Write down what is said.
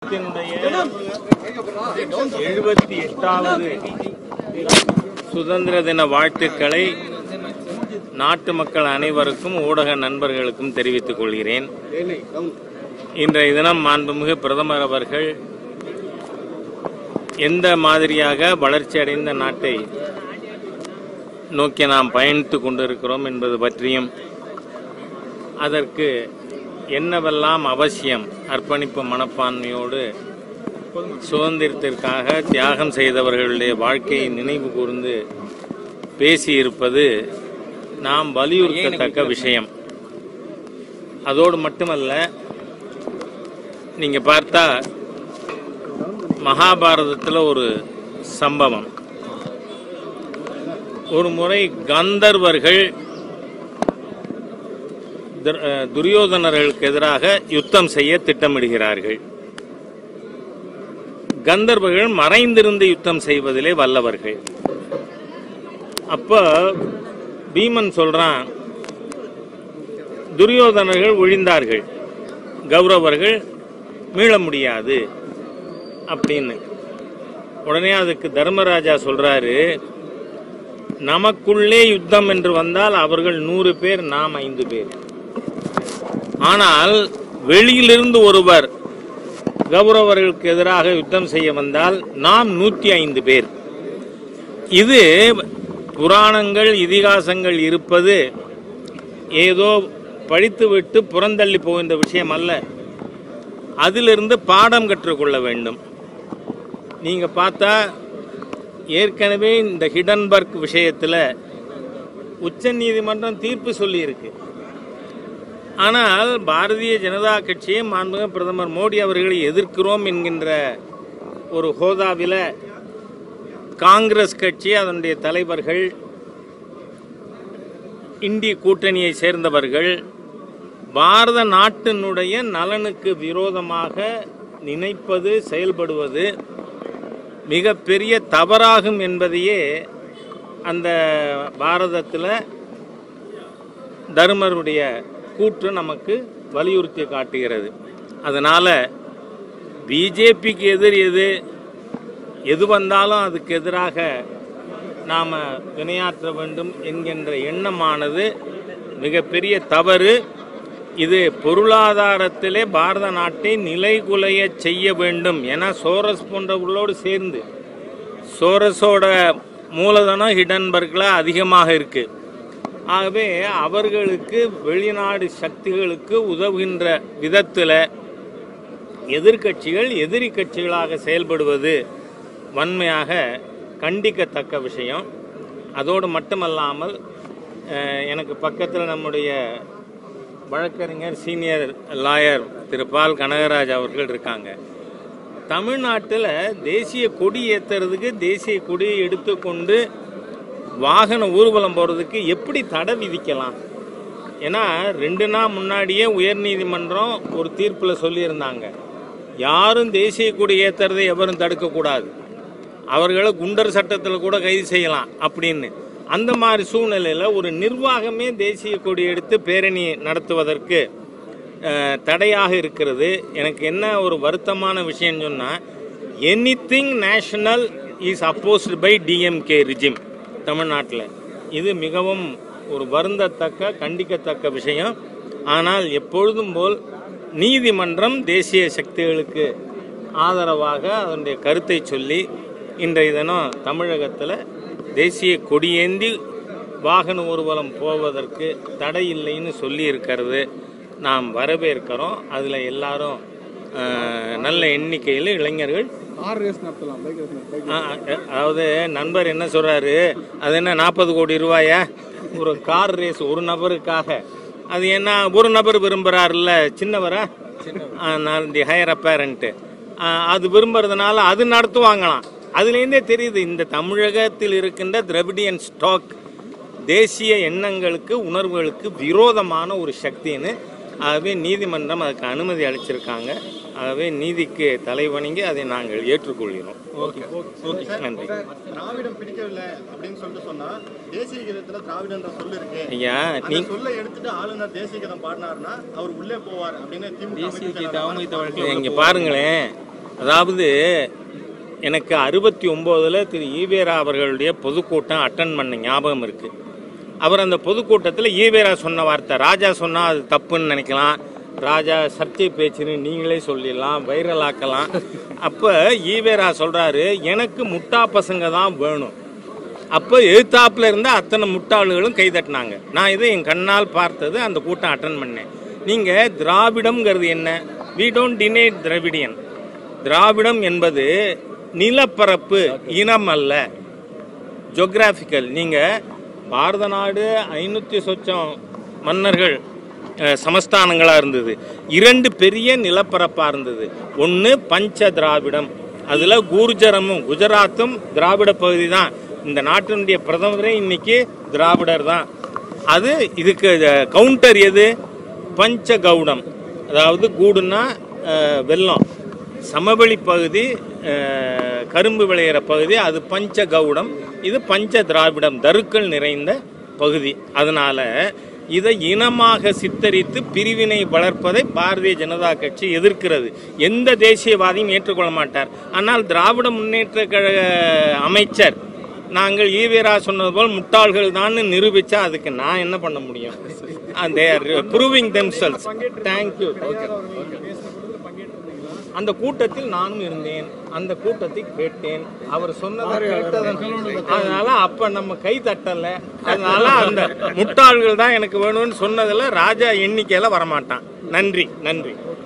எழுபத்தி எட்டாவது சுதந்திர தின வாழ்த்துக்களை நாட்டு மக்கள் அனைவருக்கும் ஊடக நண்பர்களுக்கும் தெரிவித்துக் கொள்கிறேன் இன்றைய தினம் மாண்புமிகு பிரதமர் அவர்கள் எந்த மாதிரியாக வளர்ச்சியடைந்த நாட்டை நோக்கி நாம் பயணித்துக் கொண்டிருக்கிறோம் என்பது பற்றியும் அதற்கு என்னவெல்லாம் அவசியம் அர்ப்பணிப்பு மனப்பான்மையோடு சுதந்திரத்திற்காக தியாகம் செய்தவர்களுடைய வாழ்க்கையை நினைவு கூர்ந்து பேசியிருப்பது நாம் வலியுறுத்தத்தக்க விஷயம் அதோடு மட்டுமல்ல நீங்க பார்த்தா மகாபாரதத்தில் ஒரு சம்பவம் ஒரு முறை கந்தர்வர்கள் துர்- அஹ் துரியோதனர்களுக்கு எதிராக யுத்தம் செய்ய திட்டமிடுகிறார்கள் கந்தர்வர்கள் மறைந்திருந்து யுத்தம் செய்வதிலே வல்லவர்கள் அப்ப பீமன் சொல்றான் துரியோதனர்கள் ஒழிந்தார்கள் கௌரவர்கள் மீள முடியாது அப்படின்னு உடனே அதுக்கு தர்மராஜா சொல்றாரு நமக்குள்ளே யுத்தம் என்று வந்தால் அவர்கள் நூறு பேர் நாம் ஐந்து பேர் ஆனால் வெளியிலிருந்து ஒருவர் கௌரவர்களுக்கு எதிராக யுத்தம் செய்ய வந்தால் நாம் நூற்றி ஐந்து பேர் இது புராணங்கள் இதிகாசங்கள் இருப்பது ஏதோ படித்துவிட்டு புறந்தள்ளி போகின்ற விஷயம் அல்ல அதிலிருந்து பாடம் கற்றுக்கொள்ள வேண்டும் நீங்க பார்த்தா ஏற்கனவே இந்த ஹிடன்பர்க் விஷயத்தில் உச்ச நீதிமன்றம் தீர்ப்பு சொல்லியிருக்கு ஆனால் பாரதிய ஜனதா கட்சியை மாண்புமிகு பிரதமர் மோடி அவர்களை எதிர்க்கிறோம் என்கின்ற ஒரு ஹோதாவில் காங்கிரஸ் கட்சி அதனுடைய தலைவர்கள் இந்திய கூட்டணியை சேர்ந்தவர்கள் பாரத நாட்டினுடைய நலனுக்கு விரோதமாக நினைப்பது செயல்படுவது மிகப்பெரிய தவறாகும் என்பதையே அந்த பாரதத்தில் தர்மருடைய கூற்று நமக்கு வலியுறுத்தி காட்டுகிறது அதனால் பிஜேபிக்கு எதிர் எது எது வந்தாலும் அதுக்கு எதிராக நாம் வினையாற்ற வேண்டும் என்கின்ற எண்ணமானது மிகப்பெரிய தவறு இது பொருளாதாரத்திலே பாரத நாட்டை நிலைகுலைய செய்ய வேண்டும் என சோரஸ் போன்றவர்களோடு சேர்ந்து சோரஸோட மூலதனம் ஹிடன்பர்கில் அதிகமாக இருக்கு ஆகவே அவர்களுக்கு வெளிநாடு சக்திகளுக்கு உதவுகின்ற விதத்தில் எதிர்க்கட்சிகள் எதிரி கட்சிகளாக செயல்படுவது வன்மையாக கண்டிக்கத்தக்க விஷயம் அதோடு மட்டுமல்லாமல் அஹ், எனக்கு பக்கத்தில் நம்முடைய வழக்கறிஞர் senior lawyer Thiru Paul Kanagaraj அவர்கள் இருக்காங்க தமிழ்நாட்டில் தேசிய கொடி ஏற்றுறதுக்கு தேசிய கொடியை எடுத்துக்கொண்டு வாகன ஊர்வலம் போகிறதுக்கு எப்படி தடை விதிக்கலாம் ஏன்னா ரெண்டு நாள் முன்னாடியே உயர்நீதிமன்றம் ஒரு தீர்ப்பில் சொல்லியிருந்தாங்க யாரும் தேசிய கொடி ஏற்றுறதை எவரும் தடுக்கக்கூடாது அவர்களை குண்டர் சட்டத்தில் கூட கைது செய்யலாம் அப்படின்னு அந்த மாதிரி சூழ்நிலையில் ஒரு நிர்வாகமே தேசிய கொடி எடுத்து பேரணி நடத்துவதற்கு அஹ், தடையாக இருக்கிறது எனக்கு என்ன ஒரு வருத்தமான விஷயம் சொன்னால் anything national is opposed by DMK regime தமிழ்நாட்டில் இது மிகவும் ஒரு வருந்தத்தக்க கண்டிக்கத்தக்க விஷயம் ஆனால் எப்பொழுதும் போல் நீதிமன்றம் தேசிய சக்திகளுக்கு ஆதரவாக அதனுடைய கருத்தை சொல்லி இன்றைய தினம் தமிழகத்தில் தேசிய கொடியேந்தி வாகன ஊர்வலம் போவதற்கு தடை இல்லைன்னு சொல்லி இருக்கிறது நாம் வரவேற்கிறோம் அதில் எல்லாரும் அஹ், நல்ல எண்ணிக்கையில் இளைஞர்கள் கார் ரேஸ் நடத்தலாம் பைக் ரேஸ் பைக் ஆ, அ- அதாவது நண்பர் என்ன சொல்றாரு அது என்ன நாற்பது கோடி ரூபாயா ஒரு கார் ரேஸ் ஒரு நபருக்காக அது என்ன ஒரு நபர் விரும்புறாருல்ல சின்னவரா ஆ, நான் தி ஹையர் அப்பேரண்ட்டு அது விரும்புறதுனால அது நடத்துவாங்களாம் அதுலேருந்தே தெரியுது இந்த தமிழகத்தில் இருக்கின்ற திரவிடியன் ஸ்டாக் தேசிய எண்ணங்களுக்கு உணர்வுகளுக்கு விரோதமான ஒரு சக்தின்னு ஆகவே நீதிமன்றம் அதுக்கு அனுமதி அளிச்சிருக்காங்க ஆகவே நீதிக்கு தலைவணங்கி அதை நாங்கள் ஏற்றுக்கொள்கிறோம் நன்றி திராவிடம் பிடிக்கவில்லை அப்படின்னு சொல்லிட்டு சொன்னா தேசிய கீதத்துல திராவிடன்ற சொல்லு இருக்கு ஐயா அந்த நீ சொல்லை எடுத்துட்டு ஆளுநர் தேசிய கீதம் பாடினாருன்னா அவர் உள்ளே போவார் அப்படின்னு திமுக அமைப்பு செயலாளர் இங்க பாருங்களேன் அதாவது எனக்கு அறுபத்தி ஒம்போதில் திரு ஈவேரா அவர்களுடைய பொதுக்கூட்டம் அட்டன் பண்ண ஞாபகம் இருக்கு அவர் அந்த பொதுக்கூட்டத்தில் ஈவேரா சொன்ன வார்த்தை ராஜா சொன்னால் அது தப்புன்னு நினைக்கலாம் ராஜா சர்ச்சை பேச்சுன்னு நீங்களே சொல்லிடலாம் வைரல் ஆக்கலாம் அப்போ ஈவேரா சொல்கிறாரு எனக்கு முட்டா பசங்க தான் வேணும் அப்போ எழுத்தாப்புல இருந்த அத்தனை முட்டாளுகளும் கை தட்டினாங்க நான் இதை என் கண்ணால் பார்த்தது அந்த கூட்டம் அட்டன் பண்ணேன் நீங்கள் திராவிடம்ங்கிறது என்ன வி டோன்ட் டினே திராவிடியன் திராவிடம் என்பது நிலப்பரப்பு இனம் அல்ல ஜோக்ராஃபிக்கல் நீங்கள் பாரத நாடு ஐநூற்றி சொச்சம் மன்னர்கள் அஹ், சமஸ்தானங்களாக இருந்தது இரண்டு பெரிய நிலப்பரப்பாக இருந்தது ஒன்று பஞ்ச திராவிடம் அதில் கூர்ஜரமும் குஜராத்தும் திராவிட பகுதி தான் இந்த நாட்டினுடைய பிரதமரே இன்னைக்கு திராவிடர் தான் அது இதுக்கு கவுண்டர் எது பஞ்ச கவுடம் அதாவது கூடுன்னா அஹ், வெல்லம் சமவெளி பகுதி அஹ், கரும்பு விளையிற பகுதி அது பஞ்ச கவுடம் இது பஞ்ச திராவிடம் தருக்கள் நிறைந்த பகுதி அதனால இதை இனமாக சித்தரித்து பிரிவினை வளர்ப்பதை பாரதிய ஜனதா கட்சி எதிர்க்கிறது எந்த தேசியவாதியும் ஏற்றுக்கொள்ள மாட்டார் ஆனால் திராவிட முன்னேற்ற கழக அமைச்சர் நாங்கள் ஈவேரா சொன்னது போல் முட்டாள்கள் தான் நிரூபிச்சா அதுக்கு நான் என்ன பண்ண முடியும் they are proving themselves thank you அந்த கூட்டத்தில் நானும் இருந்தேன் அந்த கூட்டத்தை கேட்டேன் அவர் சொன்னதை கேட்டதன் அதனால அப்ப நம்ம கை தட்டல அதனால அந்த முட்டாள்கள் தான் எனக்கு வேணும்னு சொன்னதுல ராஜா எண்ணிக்கையில வரமாட்டான் நன்றி நன்றி